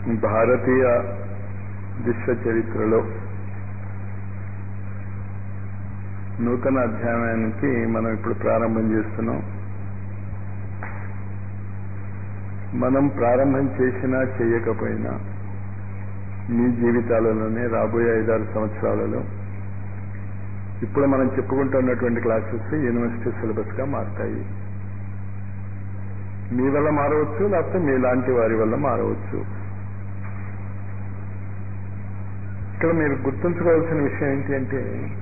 భారతీయ విశ్వ చరిత్రలో నూతన అధ్యాయానికి మనం ఇప్పుడు ప్రారంభం చేస్తున్నాం మనం ప్రారంభం చేసినా చేయకపోయినా మీ జీవితాలలోనే రాబోయే ఐదారు సంవత్సరాలలో ఇప్పుడు మనం చెప్పుకుంటున్నటువంటి క్లాసెస్ యూనివర్సిటీ సిలబస్గా మారుతాయి మీ వల్ల మారవచ్చు లేకపోతే మీలాంటి వారి వల్ల మారవచ్చు ఇక్కడ మీరు గుర్తుంచుకోవాల్సిన విషయం ఏంటి అంటే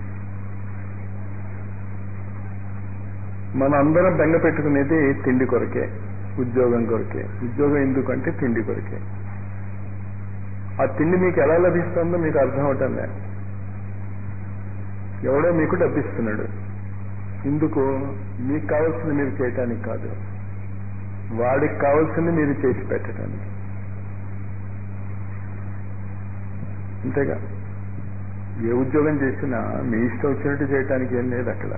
మన అందరం బెంగ పెట్టుకునేది తిండి కొరకే ఉద్యోగం కొరకే ఉద్యోగం ఎందుకంటే తిండి కొరకే ఆ తిండి మీకు ఎలా లభిస్తుందో మీకు అర్థం అవటం లేదు ఎవడో మీకు డబ్బిస్తున్నాడు ఎందుకు మీకు కావాల్సింది మీరు చేయటానికి కాదు వాడికి కావాల్సింది మీరు చేసి పెట్టడానికి అంతేగా ఏ ఉద్యోగం చేసినా మీ ఇష్టం వచ్చినట్టు చేయటానికి ఏం లేదు అక్కడ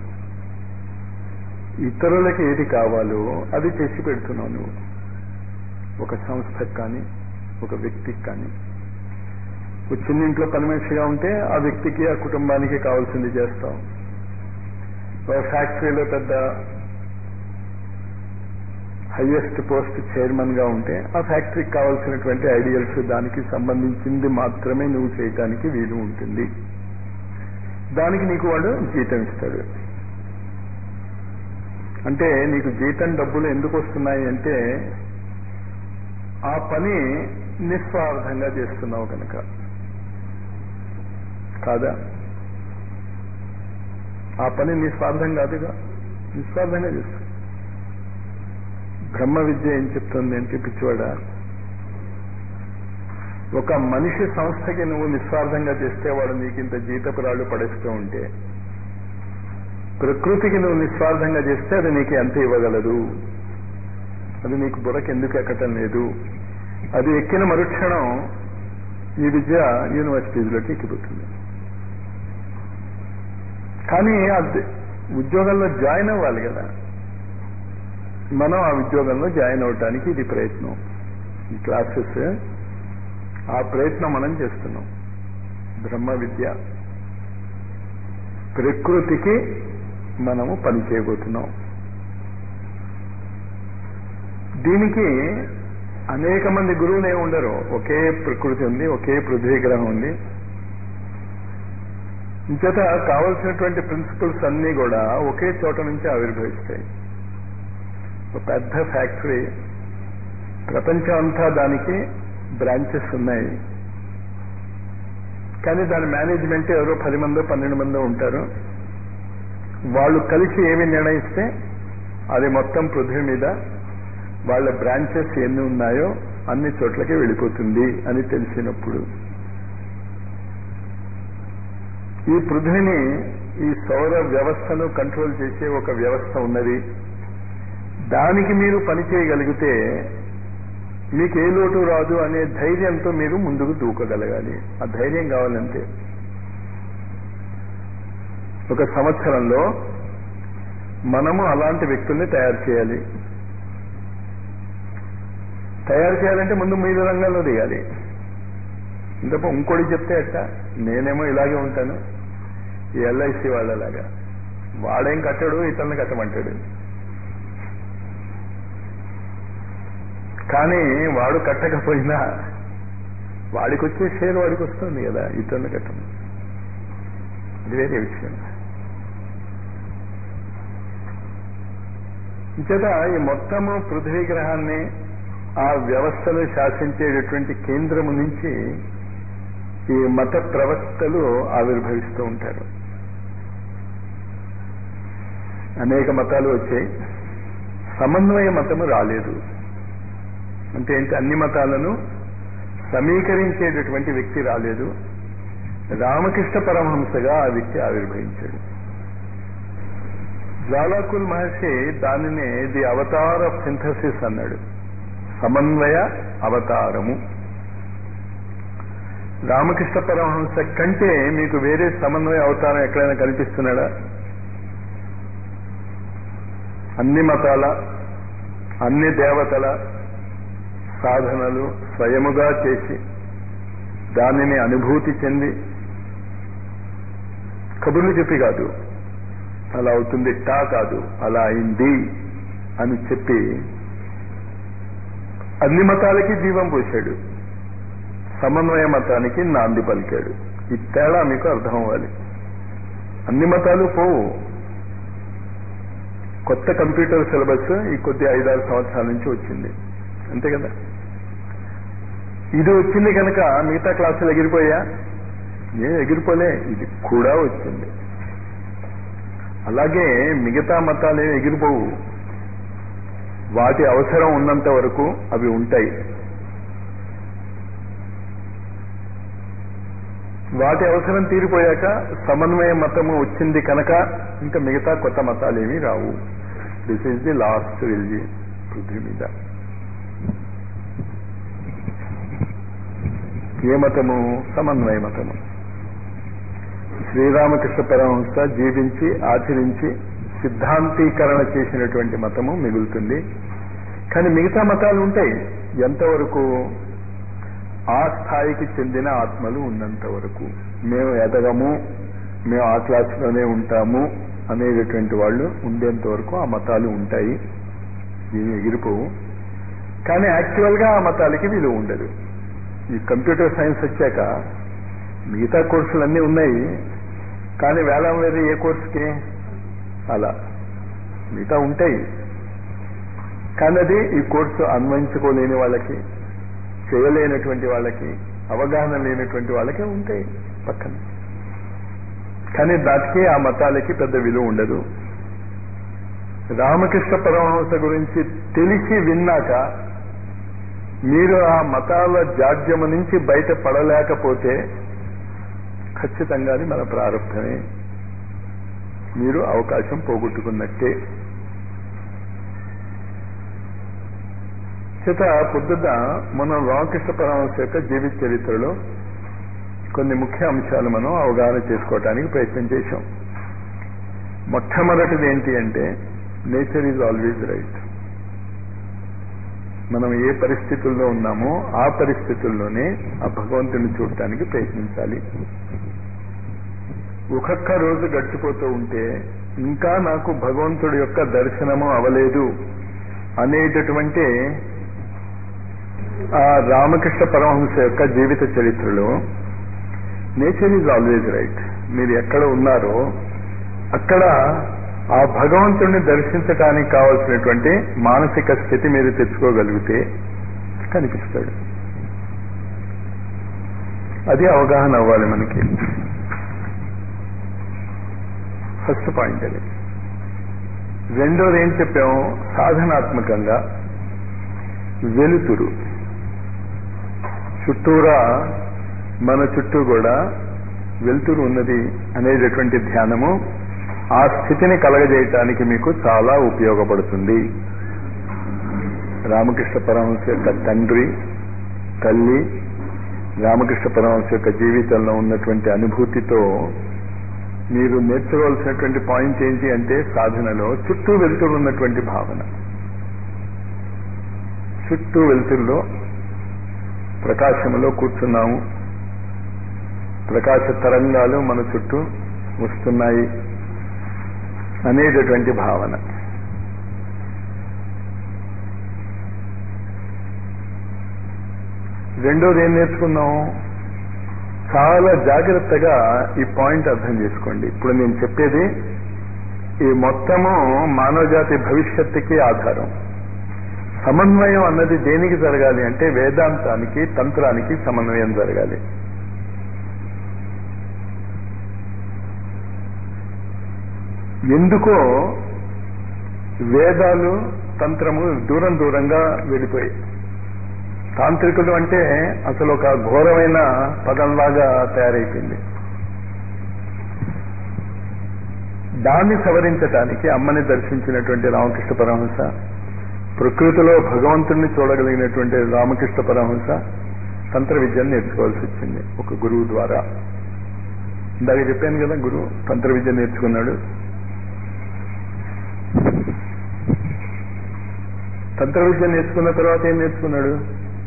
ఇతరులకి ఏది కావాలో అది చేసి పెడుతున్నావు నువ్వు ఒక సంస్థకు కానీ ఒక వ్యక్తికి కానీ ఒక చిన్న ఇంట్లో పని మనిషిగా ఉంటే ఆ వ్యక్తికి ఆ కుటుంబానికి కావాల్సింది చేస్తాం ఒక ఫ్యాక్టరీలో పెద్ద హయ్యెస్ట్ పోస్ట్ చైర్మన్ గా ఉంటే ఆ ఫ్యాక్టరీకి కావాల్సినటువంటి ఐడియల్స్ దానికి సంబంధించింది మాత్రమే నువ్వు చేయటానికి వీలు ఉంటుంది దానికి నీకు వాడు జీతం ఇస్తాడు అంటే నీకు జీతం డబ్బులు ఎందుకు వస్తున్నాయి అంటే ఆ పని నిస్వార్థంగా చేస్తున్నావు కనుక కాదా ఆ పని నిస్వార్థం కాదుగా నిస్వార్థంగా చేస్తావు బ్రహ్మ విద్య ఏం చెప్తుంది అంటే పిచ్చివాడ ఒక మనిషి సంస్థకి నువ్వు నిస్వార్థంగా చేస్తే వాడు నీకింత జీతపురాళ్ళు పడేస్తూ ఉంటే ప్రకృతికి నువ్వు నిస్వార్థంగా చేస్తే అది నీకు ఎంత ఇవ్వగలదు అది నీకు బుర్రకి ఎందుకు ఎక్కటం లేదు అది ఎక్కిన మరుక్షణం ఈ విద్య యూనివర్సిటీస్లోకి ఎక్కిపోతుంది కానీ అది ఉద్యోగంలో జాయిన్ అవ్వాలి కదా మనం ఆ ఉద్యోగంలో జాయిన్ అవటానికి ఇది ప్రయత్నం ఈ క్లాసెస్ ఆ ప్రయత్నం మనం చేస్తున్నాం బ్రహ్మ విద్య ప్రకృతికి మనము పని చేయబోతున్నాం దీనికి అనేక మంది గురువులు ఏమి ఉండరు ఒకే ప్రకృతి ఉంది ఒకే పృథ్వీ గ్రహం ఉంది ఇంచేత కావలసినటువంటి ప్రిన్సిపల్స్ అన్నీ కూడా ఒకే చోట నుంచి ఆవిర్భవిస్తాయి ఒక పెద్ద ఫ్యాక్టరీ ప్రపంచం అంతా దానికి బ్రాంచెస్ ఉన్నాయి కానీ దాని మేనేజ్మెంట్ ఎవరో పది మందో పన్నెండు మందో ఉంటారు వాళ్ళు కలిసి ఏమి నిర్ణయిస్తే అది మొత్తం పృథ్వీ మీద వాళ్ళ బ్రాంచెస్ ఎన్ని ఉన్నాయో అన్ని చోట్లకి వెళ్ళిపోతుంది అని తెలిసినప్పుడు ఈ పృథ్వీని ఈ సౌర వ్యవస్థను కంట్రోల్ చేసే ఒక వ్యవస్థ ఉన్నది దానికి మీరు పని చేయగలిగితే మీకు ఏ లోటు రాదు అనే ధైర్యంతో మీరు ముందుకు దూకగలగాలి ఆ ధైర్యం కావాలంటే ఒక సంవత్సరంలో మనము అలాంటి వ్యక్తుల్ని తయారు చేయాలి తయారు చేయాలంటే ముందు మీద రంగంలో దిగాలి ఇంతపో ఇంకోటి చెప్తే అట్ట నేనేమో ఇలాగే ఉంటాను ఈ ఎల్ఐసి వాళ్ళలాగా వాడేం కట్టడు ఇతరులను కట్టమంటాడు కానీ వాడు కట్టకపోయినా వాడికి వచ్చే షేర్ వాడికి వస్తుంది కదా ఇతరులు కట్టడం ఇది వేరే విషయం ఇంచేత ఈ మొత్తము పృథ్వీ గ్రహాన్ని ఆ వ్యవస్థలు శాసించేటటువంటి కేంద్రము నుంచి ఈ మత ప్రవక్తలు ఆవిర్భవిస్తూ ఉంటారు అనేక మతాలు వచ్చాయి సమన్వయ మతము రాలేదు అంటే ఏంటి అన్ని మతాలను సమీకరించేటటువంటి వ్యక్తి రాలేదు రామకృష్ణ పరమహంసగా ఆ వ్యక్తి ఆవిర్భవించాడు జ్వాలాకుల్ మహర్షి దానినే ది అవతార్ ఆఫ్ సింథసిస్ అన్నాడు సమన్వయ అవతారము రామకృష్ణ పరమహంస కంటే మీకు వేరే సమన్వయ అవతారం ఎక్కడైనా కనిపిస్తున్నాడా అన్ని మతాల అన్ని దేవతల సాధనలు స్వయముగా చేసి దానిని అనుభూతి చెంది కబుర్లు చెప్పి కాదు అలా అవుతుంది టా కాదు అలా అయింది అని చెప్పి అన్ని మతాలకి జీవం పోశాడు సమన్వయ మతానికి నాంది పలికాడు ఈ తేడా మీకు అర్థం అవ్వాలి అన్ని మతాలు పోవు కొత్త కంప్యూటర్ సిలబస్ ఈ కొద్ది ఐదారు సంవత్సరాల నుంచి వచ్చింది అంతే కదా ఇది వచ్చింది కనుక మిగతా క్లాసులు ఎగిరిపోయా ఏ ఎగిరిపోలే ఇది కూడా వచ్చింది అలాగే మిగతా మతాలు ఏమి ఎగిరిపోవు వాటి అవసరం ఉన్నంత వరకు అవి ఉంటాయి వాటి అవసరం తీరిపోయాక సమన్వయ మతము వచ్చింది కనుక ఇంకా మిగతా కొత్త మతాలు ఏమీ రావు this is the last religion పృథ్వీ మీద ఏ మతము సమన్వయ మతము శ్రీరామకృష్ణ పరమహంస జీవించి ఆచరించి సిద్ధాంతీకరణ చేసినటువంటి మతము మిగులుతుంది కానీ మిగతా మతాలు ఉంటాయి ఎంతవరకు ఆ స్థాయికి చెందిన ఆత్మలు ఉన్నంత వరకు మేము ఎదగము మేము ఆ క్లాసులోనే ఉంటాము అనేటటువంటి వాళ్ళు ఉండేంత వరకు ఆ మతాలు ఉంటాయి ఏమి ఎగిరిపోవు కానీ యాక్చువల్గా ఆ మతాలకి విలువ ఉండదు ఈ కంప్యూటర్ సైన్స్ వచ్చాక మిగతా కోర్సులన్నీ ఉన్నాయి కానీ వేలం వేరే ఏ కోర్సుకి అలా మిగతా ఉంటాయి కానీ అది ఈ కోర్సు అన్వయించుకోలేని వాళ్ళకి చేయలేనటువంటి వాళ్ళకి అవగాహన లేనటువంటి వాళ్ళకి ఉంటాయి పక్కన కానీ దానికి ఆ మతాలకి పెద్ద విలువ ఉండదు రామకృష్ణ పరమహంస గురించి తెలిసి విన్నాక మీరు ఆ మతాల జాడ్యము నుంచి బయట పడలేకపోతే ఖచ్చితంగా అది మన ప్రారంభమే మీరు అవకాశం పోగొట్టుకున్నట్టే చేత పొద్దున్న మనం రామకృష్ణ పరమహంస యొక్క జీవిత చరిత్రలో కొన్ని ముఖ్య అంశాలు మనం అవగాహన చేసుకోవటానికి ప్రయత్నం చేశాం మొట్టమొదటిది ఏంటి అంటే నేచర్ ఈజ్ ఆల్వేజ్ రైట్ మనం ఏ పరిస్థితుల్లో ఉన్నామో ఆ పరిస్థితుల్లోనే ఆ భగవంతుని చూడటానికి ప్రయత్నించాలి ఒక్కొక్క రోజు గడిచిపోతూ ఉంటే ఇంకా నాకు భగవంతుడి యొక్క దర్శనము అవలేదు అనేటటువంటి ఆ రామకృష్ణ పరమహంస యొక్క జీవిత చరిత్రలో నేచర్ ఈజ్ ఆల్వేజ్ రైట్ మీరు ఎక్కడ ఉన్నారో అక్కడ ఆ భగవంతుడిని దర్శించటానికి కావలసినటువంటి మానసిక స్థితి మీరు తెచ్చుకోగలిగితే కనిపిస్తాడు అది అవగాహన అవ్వాలి మనకి ఫస్ట్ పాయింట్ అది రెండోది ఏం చెప్పాము సాధనాత్మకంగా వెలుతురు చుట్టూరా మన చుట్టూ కూడా వెలుతురు ఉన్నది అనేటటువంటి ధ్యానము ఆ స్థితిని కలగజేయటానికి మీకు చాలా ఉపయోగపడుతుంది రామకృష్ణ పరమహంస యొక్క తండ్రి తల్లి రామకృష్ణ పరమహంస యొక్క జీవితంలో ఉన్నటువంటి అనుభూతితో మీరు నేర్చుకోవాల్సినటువంటి పాయింట్ ఏంటి అంటే సాధనలో చుట్టూ వెలుతురు ఉన్నటువంటి భావన చుట్టూ వెలుతురులో ప్రకాశములో కూర్చున్నాము ప్రకాశ తరంగాలు మన చుట్టూ వస్తున్నాయి అనేటటువంటి భావన రెండోది ఏం నేర్చుకున్నాం చాలా జాగ్రత్తగా ఈ పాయింట్ అర్థం చేసుకోండి ఇప్పుడు నేను చెప్పేది ఈ మొత్తము మానవజాతి భవిష్యత్తుకి ఆధారం సమన్వయం అన్నది దేనికి జరగాలి అంటే వేదాంతానికి తంత్రానికి సమన్వయం జరగాలి ఎందుకో వేదాలు తంత్రము దూరం దూరంగా వెళ్ళిపోయాయి తాంత్రికులు అంటే అసలు ఒక ఘోరమైన పదంలాగా తయారైపోయింది దాన్ని సవరించటానికి అమ్మని దర్శించినటువంటి రామకృష్ణ పరమహంస ప్రకృతిలో భగవంతుణ్ణి చూడగలిగినటువంటి రామకృష్ణ పరమహంస తంత్ర విద్యను నేర్చుకోవాల్సి వచ్చింది ఒక గురువు ద్వారా ఇందాక చెప్పాను కదా గురువు తంత్ర విద్య నేర్చుకున్నాడు తంత్ర విద్య నేర్చుకున్న తర్వాత ఏం నేర్చుకున్నాడు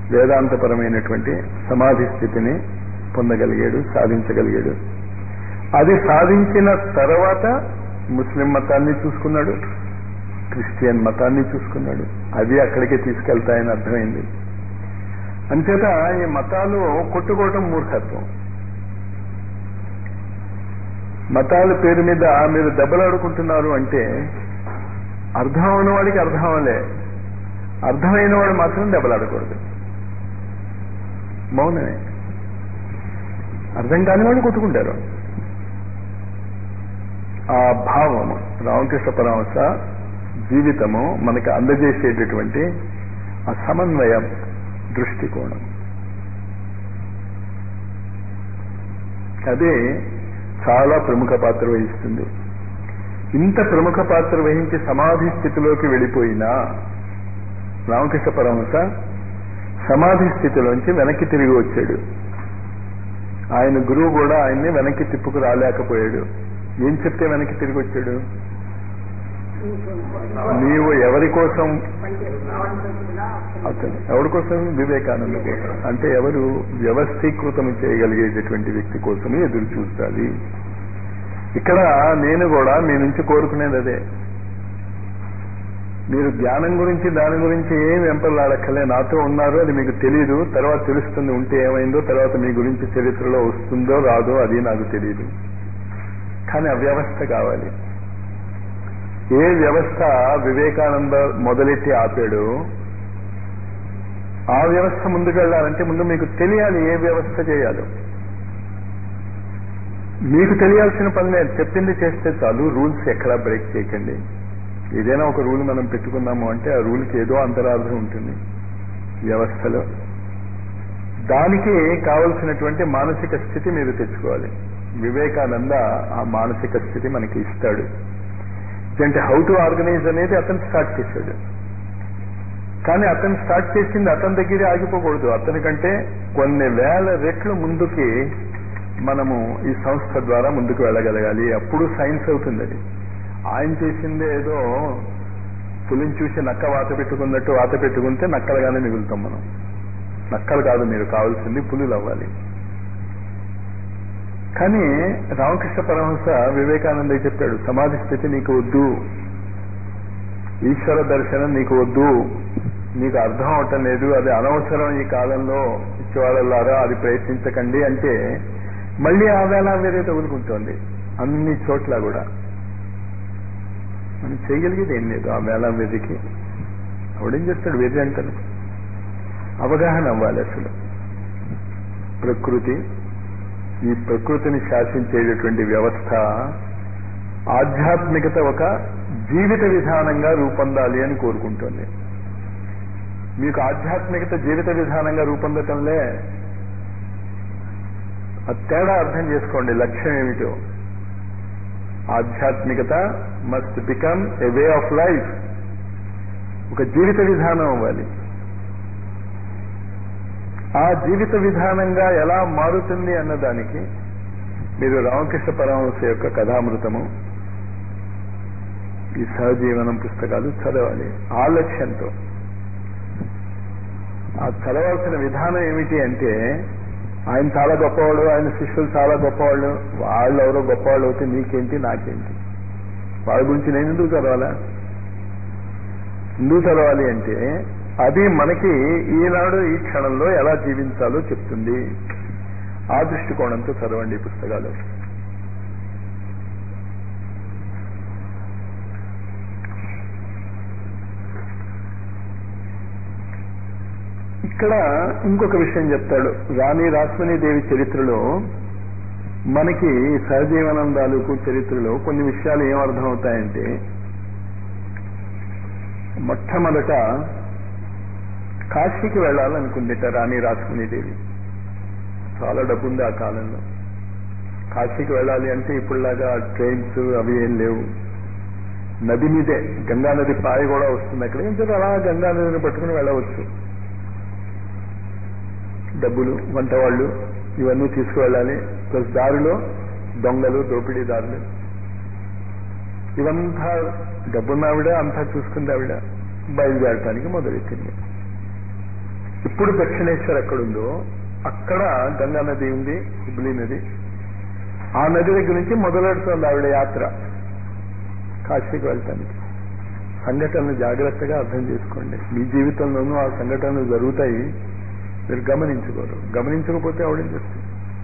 వేదాంతపరమైనటువంటి సమాధి స్థితిని పొందగలిగాడు సాధించగలిగాడు అది సాధించిన తర్వాత ముస్లిం మతాన్ని చూసుకున్నాడు క్రిస్టియన్ మతాన్ని చూసుకున్నాడు అది అక్కడికే తీసుకెళ్తాయని అర్థమైంది అంచేత ఈ మతాలు కొట్టుకోవటం మూర్ఖత్వం మతాల పేరు మీద మీరు దెబ్బలాడుకుంటున్నారు అంటే అర్థం అవని వాడికి అర్థం అవలే అర్థమైన వాడు మాత్రం దెబ్బలాడకూడదు మౌనమే అర్థం కాని వాళ్ళు కొట్టుకుంటారు ఆ భావము రామకృష్ణ పరమహంస జీవితము మనకి అందజేసేటటువంటి ఆ సమన్వయ దృష్టికోణం అదే చాలా ప్రముఖ పాత్ర వహిస్తుంది ఇంత ప్రముఖ పాత్ర వహించి సమాధి స్థితిలోకి వెళ్ళిపోయినా రామకృష్ణ పరమహంస సమాధి స్థితిలోంచి వెనక్కి తిరిగి వచ్చాడు ఆయన గురువు కూడా ఆయన్ని వెనక్కి తిప్పుకు రాలేకపోయాడు ఏం చెప్తే వెనక్కి తిరిగి వచ్చాడు నీవు ఎవరి కోసం అతను ఎవరి కోసం వివేకానంద కోసం అంటే ఎవరు వ్యవస్థీకృతం చేయగలిగేటటువంటి వ్యక్తి కోసమే ఎదురు చూడాలి ఇక్కడ నేను కూడా మీ నుంచి కోరుకునేది అదే మీరు జ్ఞానం గురించి దాని గురించి ఏం వెంపలాడక్కలే నాతో ఉన్నారు అది మీకు తెలియదు తర్వాత తెలుస్తుంది ఉంటే ఏమైందో తర్వాత మీ గురించి చరిత్రలో వస్తుందో రాదో అది నాకు తెలియదు కానీ ఆ వ్యవస్థ కావాలి ఏ వ్యవస్థ వివేకానంద మొదలెట్టి ఆపాడు ఆ వ్యవస్థ ముందుకు వెళ్ళాలంటే ముందు మీకు తెలియాలి ఏ వ్యవస్థ చేయాలో మీకు తెలియాల్సిన పని లేదు చెప్పింది చేస్తే చాలు రూల్స్ ఎక్కడా బ్రేక్ చేయకండి ఏదైనా ఒక రూల్ మనం పెట్టుకున్నాము అంటే ఆ రూల్కి ఏదో అంతరార్థం ఉంటుంది వ్యవస్థలో దానికి కావలసినటువంటి మానసిక స్థితి మీరు తెచ్చుకోవాలి వివేకానంద ఆ మానసిక స్థితి మనకి ఇస్తాడు అంటే హౌ టు ఆర్గనైజ్ అనేది అతను స్టార్ట్ చేశాడు కానీ అతను స్టార్ట్ చేసింది అతని దగ్గరే ఆగిపోకూడదు అతనికంటే కొన్ని వేల రెట్లు ముందుకి మనము ఈ సంస్థ ద్వారా ముందుకు వెళ్ళగలగాలి అప్పుడు సైన్స్ అవుతుంది అది ఆయన చేసిందే ఏదో పులిని చూసి నక్క వాత పెట్టుకున్నట్టు వాత పెట్టుకుంటే నక్కలుగానే మిగులుతాం మనం నక్కలు కాదు మీరు కావాల్సింది పులులు అవ్వాలి కానీ రామకృష్ణ పరమహంస వివేకానంద చెప్పాడు సమాధి స్థితి నీకు వద్దు ఈశ్వర దర్శనం నీకు వద్దు నీకు అర్థం అవటం లేదు అది అనవసరం ఈ కాలంలో ఇచ్చేవాళ్ళలారా అది ప్రయత్నించకండి అంటే మళ్ళీ ఆ వేళ వేరే తగులుకుంటోంది అన్ని చోట్ల కూడా మనం చేయగలిగేది ఏం లేదు ఆ వేళ వేదికి ఆవిడేం చేస్తాడు వేది అంటారు అవగాహన అవ్వాలి అసలు ప్రకృతి ఈ ప్రకృతిని శాసించేటటువంటి వ్యవస్థ ఆధ్యాత్మికత ఒక జీవిత విధానంగా రూపొందాలి అని కోరుకుంటుంది మీకు ఆధ్యాత్మికత జీవిత విధానంగా రూపొందటంలే ఆ తేడా అర్థం చేసుకోండి లక్ష్యం ఏమిటో ఆధ్యాత్మికత must become a way of life ఒక జీవిత విధానం అవ్వాలి ఆ జీవిత విధానంగా ఎలా మారుతుంది అన్నదానికి మీరు రామకృష్ణ పరమహంస యొక్క కథామృతము ఈ సహజీవనం పుస్తకాలు చదవాలి ఆ లక్ష్యంతో ఆ చదవాల్సిన విధానం ఏమిటి అంటే ఆయన చాలా గొప్పవాడు ఆయన శిష్యులు చాలా గొప్పవాళ్ళు వాళ్ళు ఎవరో గొప్పవాళ్ళు అవుతే నీకేంటి నాకేంటి వాళ్ళ గురించి నేను ఎందుకు చదవాలా ఎందుకు చదవాలి అంటే అది మనకి ఈనాడు ఈ క్షణంలో ఎలా జీవించాలో చెప్తుంది ఆ దృష్టికోణంతో చదవండి ఈ పుస్తకాలు ఇక్కడ ఇంకొక విషయం చెప్తాడు రాణి రాస్మణీదేవి చరిత్రలో మనకి సహజీవనందాలకు చరిత్రలో కొన్ని విషయాలు ఏం అర్థమవుతాయంటే మొట్టమొదట కాశీకి వెళ్ళాలనుకుందిట రాణి రాస్మణీదేవి చాలా డబ్బు ఉంది ఆ కాలంలో కాశీకి వెళ్ళాలి అంటే ఇప్పుడులాగా ట్రైన్స్ అవి ఏం లేవు నది మీదే గంగా నది పాయ కూడా వస్తుంది అక్కడ ఏం అలా గంగా నదిని పట్టుకుని వెళ్ళవచ్చు డబ్బులు వంట వాళ్ళు ఇవన్నీ తీసుకువెళ్ళాలి ప్లస్ దారిలో దొంగలు దోపిడీదారులు ఇవంతా డబ్బున్న ఆవిడ అంతా చూసుకుంది ఆవిడ బయలుదేరటానికి మొదలెట్టింది ఇప్పుడు దక్షిణేశ్వర్ ఎక్కడుందో అక్కడ గంగా నది ఉంది హుబ్లీ నది ఆ నది దగ్గర నుంచి మొదలెడుతుంది ఆవిడ యాత్ర కాశీకి వెళ్తానికి సంఘటనలు జాగ్రత్తగా అర్థం చేసుకోండి మీ జీవితంలోనూ ఆ సంఘటనలు జరుగుతాయి మీరు గమనించుకోరు గమనించకపోతే ఆవిడేం చేస్తుంది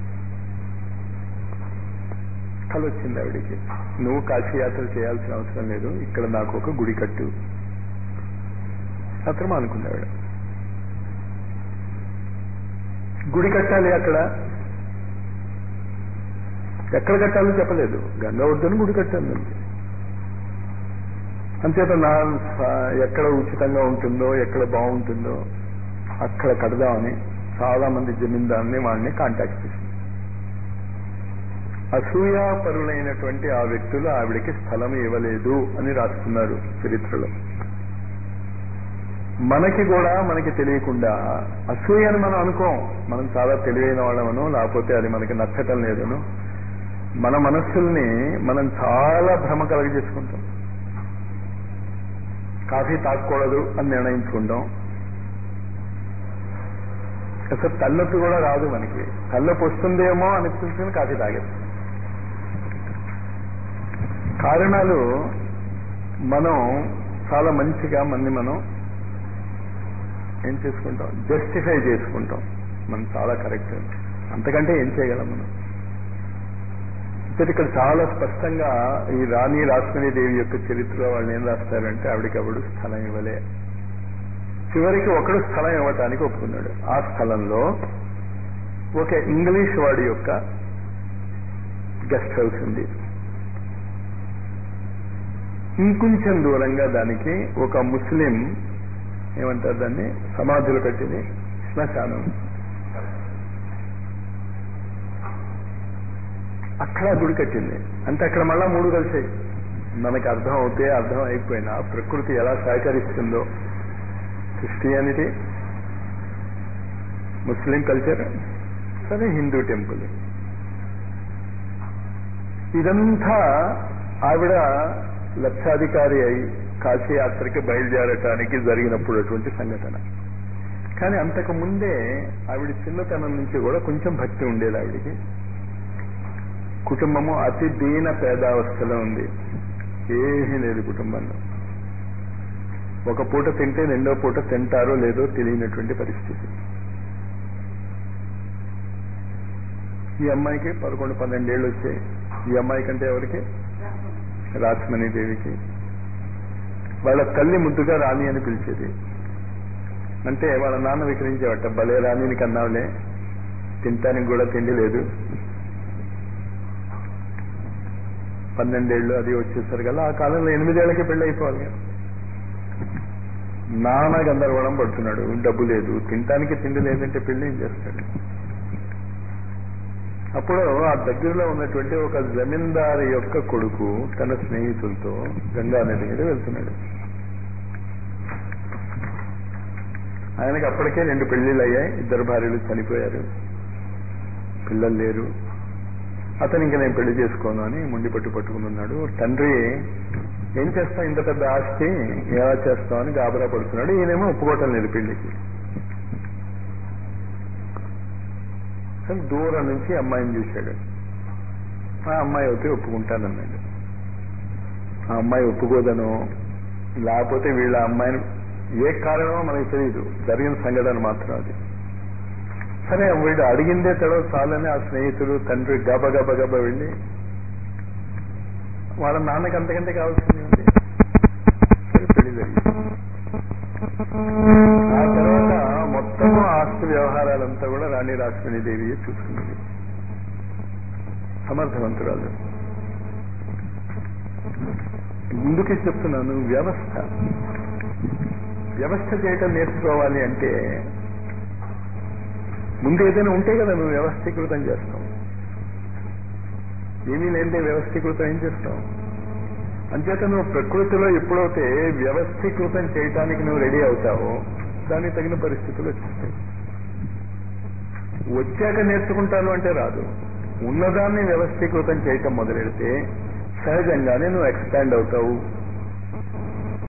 కళ వచ్చింది ఆవిడికి నువ్వు కాశీ యాత్ర చేయాల్సిన అవసరం లేదు ఇక్కడ నాకు ఒక గుడి కట్టు మాత్రం అనుకుంది ఆవిడ గుడి కట్టాలి అక్కడ ఎక్కడ కట్టాలో చెప్పలేదు గంగా ఒడ్డున గుడి కట్టాను అంచేత నా ఎక్కడ ఉచితంగా ఉంటుందో ఎక్కడ బాగుంటుందో అక్కడ కడదామని చాలా మంది జమీందారుని వాళ్ళని కాంటాక్ట్ చేసింది అసూయాపరులైనటువంటి ఆ వ్యక్తులు ఆవిడకి స్థలం ఇవ్వలేదు అని రాస్తున్నారు చరిత్రలో మనకి కూడా మనకి తెలియకుండా అసూయ అని మనం అనుకోం మనం చాలా తెలివైన వాళ్ళమను లేకపోతే అది మనకి నచ్చటం లేదను మన మనస్సుల్ని మనం చాలా భ్రమ కలగజేసుకుంటాం కాఫీ తాగకూడదు అని నిర్ణయించుకుంటాం అసలు తల్లొప్పి కూడా రాదు మనకి తల్లొప్పి వస్తుందేమో అనిపించుకుని కాఫీ తాగేస్తాం కారణాలు మనం చాలా మంచిగా మంది మనం ఏం చేసుకుంటాం జస్టిఫై చేసుకుంటాం మనం చాలా కరెక్ట్ అంతకంటే ఏం చేయగలం మనం ఇక్కడ చాలా స్పష్టంగా ఈ రాణి రాష్ట్రదేవి యొక్క చరిత్రలో వాళ్ళు ఏం రాస్తారంటే ఆవిడకి ఎవడు స్థలం ఇవ్వలే చివరికి ఒకడు స్థలం ఇవ్వటానికి ఒప్పుకున్నాడు ఆ స్థలంలో ఒక ఇంగ్లీష్ వాడి యొక్క గెస్ట్ హౌస్ ఉంది ఇంకొంచెం దూరంగా దానికి ఒక ముస్లిం ఏమంటారు దాన్ని సమాధులు కట్టింది శ్మశానం అక్కడ గుడి కట్టింది అంటే అక్కడ మళ్ళా మూడు కలిసాయి మనకి అర్థం అవుతే అర్థం అయిపోయినా ప్రకృతి ఎలా సహకరిస్తుందో క్రిస్టియానిటీ ముస్లిం కల్చర్ సరే హిందూ టెంపుల్ ఇదంతా ఆవిడ లక్షాధికారి అయి కాశీ యాత్రకి బయలుదేరటానికి జరిగినప్పుడు అటువంటి సంఘటన కానీ అంతకు ముందే ఆవిడ చిన్నతనం నుంచి కూడా కొంచెం భక్తి ఉండేది ఆవిడికి కుటుంబము అతి దీన పేదావస్థలో ఉంది ఏమీ లేదు కుటుంబంలో ఒక పూట తింటే రెండో పూట తింటారో లేదో తెలియనటువంటి పరిస్థితి ఈ అమ్మాయికి పదకొండు పన్నెండేళ్ళు వచ్చాయి ఈ అమ్మాయి కంటే ఎవరికి రాస్మణిదేవికి వాళ్ళ తల్లి ముద్దుగా రాణి అని పిలిచేది అంటే వాళ్ళ నాన్న విక్రయించేవట భలే రాణిని కన్నావులే తినటానికి కూడా తిండి లేదు పన్నెండేళ్ళు అది వచ్చేసరి కదా ఆ కాలంలో ఎనిమిదేళ్లకి పెళ్లి అయిపోవాలి నాన్న గందరగోళం పడుతున్నాడు డబ్బు లేదు తినటానికి తిండి లేదంటే పెళ్లి ఏం చేస్తాడు అప్పుడు ఆ దగ్గరలో ఉన్నటువంటి ఒక జమీందారు యొక్క కొడుకు తన స్నేహితులతో గంగా నది మీద వెళ్తున్నాడు ఆయనకి అప్పటికే రెండు పెళ్లిళ్ళు అయ్యాయి ఇద్దరు భార్యలు చనిపోయారు పిల్లలు లేరు అతను ఇంకా నేను పెళ్లి చేసుకోను అని ముండి పట్టు పట్టుకుని ఉన్నాడు తండ్రి ఏం చేస్తావు ఇంత పెద్ద ఆస్తి ఎలా చేస్తావు అని గాబరా పడుతున్నాడు ఈయనేమో ఒప్పుకోవటం లేదు పెళ్లికి కానీ దూరం నుంచి అమ్మాయిని చూశాడు ఆ అమ్మాయి అయితే ఒప్పుకుంటానన్నాడు ఆ అమ్మాయి ఒప్పుకోదను లేకపోతే వీళ్ళ అమ్మాయిని ఏ కారణమో మనకి తెలియదు జరిగిన సంఘటన మాత్రం అది సరే వీడు అడిగిందే తడవ చాలని ఆ స్నేహితుడు తండ్రి గబ గబ గబ వెళ్ళి వాళ్ళ నాన్నకి అంతకంటే కావాల్సింది ఉంది సరే పెళ్లి జరిగింది ఆ తర్వాత మొత్తము ఆస్తి వ్యవహారాలంతా కూడా రాణి రాష్ట్రదేవి చూసుకున్నది సమర్థవంతురాలు ముందుకే చెప్తున్నాను వ్యవస్థ వ్యవస్థ చేయటం నేర్చుకోవాలి అంటే ముందు ఏదైనా ఉంటే కదా నువ్వు వ్యవస్థీకృతం చేస్తావు ఏమీ లేదే వ్యవస్థీకృతం ఏం చేస్తావు అంచేత నువ్వు ప్రకృతిలో ఎప్పుడైతే వ్యవస్థీకృతం చేయటానికి నువ్వు రెడీ అవుతావో దానికి తగిన పరిస్థితులు వచ్చేస్తాయి వచ్చాక నేర్చుకుంటాను అంటే రాదు ఉన్నదాన్ని వ్యవస్థీకృతం చేయటం మొదలెడితే సహజంగానే నువ్వు ఎక్స్పాండ్ అవుతావు